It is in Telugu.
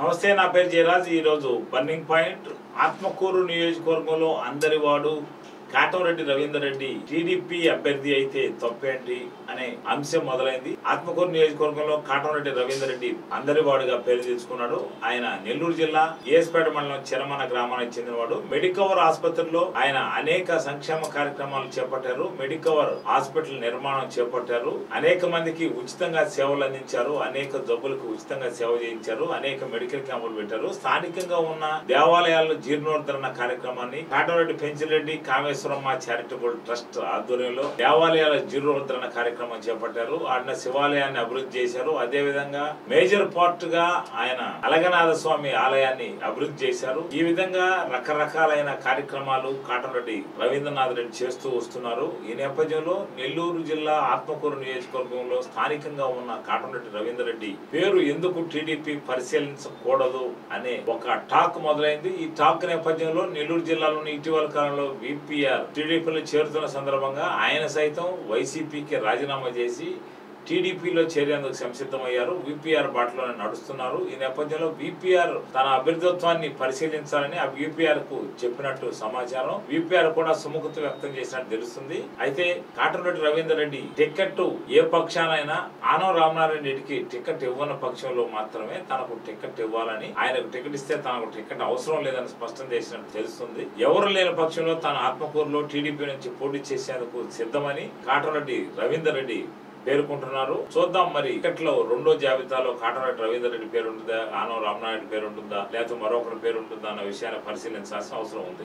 నమస్తే నా పేరు జయరాజ్ ఈరోజు బర్నింగ్ పాయింట్ ఆత్మకూరు నియోజకవర్గంలో అందరి వాడు కాటంరెడ్డి రవీందర్ రెడ్డి టీడీపీ అభ్యర్థి అయితే తప్పేంటి అనే అంశం మొదలైంది ఆత్మకూరు నియోజకవర్గంలో కాటంరెడ్డి రవీందర్ రెడ్డి అందరి వాడుగా పేరు తెచ్చుకున్నాడు ఆయన నెల్లూరు జిల్లా ఏస్పేట మండలం చిరమన గ్రామానికి చెందినవాడు మెడికవర్ ఆసుపత్రిలో ఆయన అనేక సంక్షేమ కార్యక్రమాలు చేపట్టారు మెడికవర్ హాస్పిటల్ నిర్మాణం చేపట్టారు అనేక మందికి ఉచితంగా సేవలు అందించారు అనేక జబ్బులకు ఉచితంగా సేవ చేయించారు అనేక మెడికల్ క్యాంపులు పెట్టారు స్థానికంగా ఉన్న దేవాలయాల్లో జీర్ణోద్ధరణ కార్యక్రమాన్ని కాటంరెడ్డి పెంచిరెడ్డి కామేశ్వరమ్మ చారిటబుల్ ట్రస్ట్ ఆధ్వర్యంలో దేవాలయాల జీర్ణోద్ధరణ కార్యక్రమం చేపట్టారు ఆడిన శివాలయాన్ని అభివృద్ధి చేశారు అదే విధంగా మేజర్ పార్ట్ గా ఆయన అలగనాథ స్వామి ఆలయాన్ని అభివృద్ధి చేశారు ఈ విధంగా రకరకాలైన కార్యక్రమాలు కాటంరెడ్డి రవీంద్రనాథ్ రెడ్డి చేస్తూ వస్తున్నారు ఈ నేపథ్యంలో నెల్లూరు జిల్లా ఆత్మకూరు నియోజకవర్గంలో స్థానికంగా ఉన్న కాటంరెడ్డి రవీందర్ రెడ్డి పేరు ఎందుకు టీడీపీ పరిశీలించకూడదు అనే ఒక టాక్ మొదలైంది ఈ టాక్ నేపథ్యంలో నెల్లూరు జిల్లాలోని ఇటీవల కాలంలో విపిఆర్ టీడీపీలో చేరుతున్న సందర్భంగా ఆయన సైతం వైసీపీకి రాజీనామా చేసి టీడీపీలో చేరేందుకు సంసిద్ధమయ్యారు విపిఆర్ బాటలోనే నడుస్తున్నారు ఈ నేపథ్యంలో విపిఆర్ తన అభ్యర్థిత్వాన్ని పరిశీలించాలని ఆ విపిఆర్ కు చెప్పినట్టు సమాచారం విపిఆర్ కూడా సుముఖత వ్యక్తం చేసినట్టు తెలుస్తుంది అయితే కాటంరెడ్డి రవీందర్ రెడ్డి టికెట్ ఏ పక్షానైనా ఆనవ రామనారాయణ రెడ్డికి టికెట్ ఇవ్వని పక్షంలో మాత్రమే తనకు టికెట్ ఇవ్వాలని ఆయనకు టికెట్ ఇస్తే తనకు టికెట్ అవసరం లేదని స్పష్టం చేసినట్టు తెలుస్తుంది ఎవరు లేని పక్షంలో తన ఆత్మకూరులో టీడీపీ నుంచి పోటీ చేసేందుకు సిద్ధమని కాటంరెడ్డి రవీందర్ రెడ్డి పేర్కొంటున్నారు చూద్దాం మరి టికెట్లో రెండో జాబితాలో కాటరెడ్డి రవీందర్ రెడ్డి పేరు ఉంటుందా ఆనవ రామనాయుడు పేరు ఉంటుందా లేకపోతే మరొకరి పేరు ఉంటుందా అన్న విషయాన్ని పరిశీలించాల్సిన అవసరం ఉంది